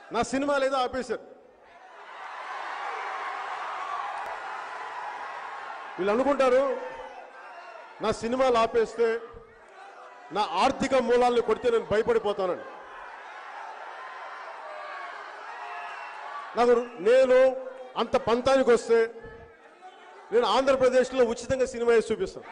నా సినిమా లేదో ఆపేశారు వీళ్ళు అనుకుంటారు నా సినిమాలు ఆపేస్తే నా ఆర్థిక మూలాలను కొడితే నేను భయపడిపోతానని నాకు నేను అంత పంతానికి వస్తే నేను ఆంధ్రప్రదేశ్లో ఉచితంగా సినిమా వేసి చూపిస్తాను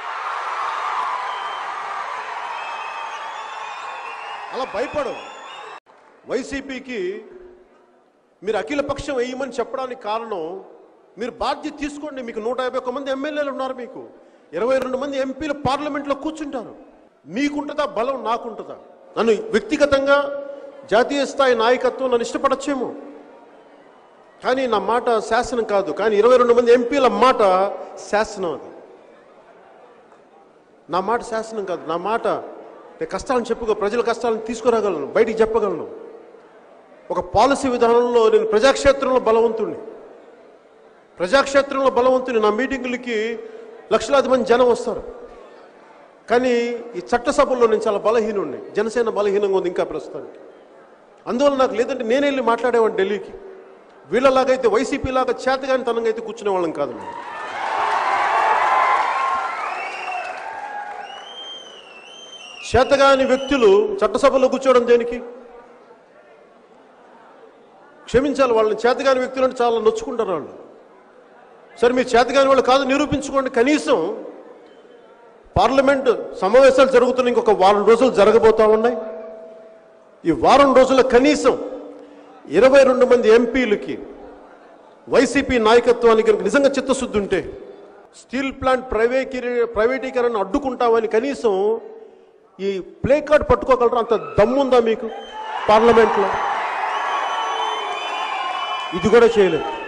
అలా భయపడవు వైసీపీకి మీరు అఖిల పక్షం వేయమని చెప్పడానికి కారణం మీరు బాధ్యత తీసుకోండి మీకు నూట యాభై ఒక్క మంది ఎమ్మెల్యేలు ఉన్నారు మీకు ఇరవై రెండు మంది ఎంపీలు పార్లమెంట్లో కూర్చుంటారు మీకుంటుందా బలం నాకుంటుందా నన్ను వ్యక్తిగతంగా జాతీయ స్థాయి నాయకత్వం నన్ను ఇష్టపడచ్చేమో కానీ నా మాట శాసనం కాదు కానీ ఇరవై రెండు మంది ఎంపీల మాట శాసనం అది నా మాట శాసనం కాదు నా మాట నేను కష్టాలను చెప్పుకో ప్రజల కష్టాలను తీసుకురాగలను బయటికి చెప్పగలను ఒక పాలసీ విధానంలో నేను ప్రజాక్షేత్రంలో బలవంతుణ్ణి ప్రజాక్షేత్రంలో బలవంతుని నా మీటింగులకి లక్షలాది మంది జనం వస్తారు కానీ ఈ చట్టసభల్లో నేను చాలా బలహీనుణ్ణి జనసేన బలహీనంగా ఉంది ఇంకా ప్రస్తుతానికి అందువల్ల నాకు లేదంటే నేనే వెళ్ళి మాట్లాడేవాడిని ఢిల్లీకి వీళ్ళలాగైతే వైసీపీ లాగా చేతగాని తనంగా అయితే కూర్చునే వాళ్ళం కాదు మేము చేతగాని వ్యక్తులు చట్టసభలో కూర్చోవడం దేనికి క్షమించాలి వాళ్ళని చేతగాని వ్యక్తులను చాలా నొచ్చుకుంటారు వాళ్ళు సరే మీరు చేతగాని వాళ్ళు కాదు నిరూపించుకోండి కనీసం పార్లమెంట్ సమావేశాలు జరుగుతున్న ఇంకొక వారం రోజులు జరగబోతా ఉన్నాయి ఈ వారం రోజుల కనీసం ఇరవై రెండు మంది ఎంపీలకి వైసీపీ నాయకత్వానికి కనుక నిజంగా చిత్తశుద్ధి ఉంటే స్టీల్ ప్లాంట్ ప్రైవేకీ ప్రైవేటీకరణ అడ్డుకుంటామని కనీసం ఈ ప్లే కార్డ్ పట్టుకోగలరా అంత దమ్ముందా మీకు పార్లమెంట్లో ఇది కూడా చేయలేదు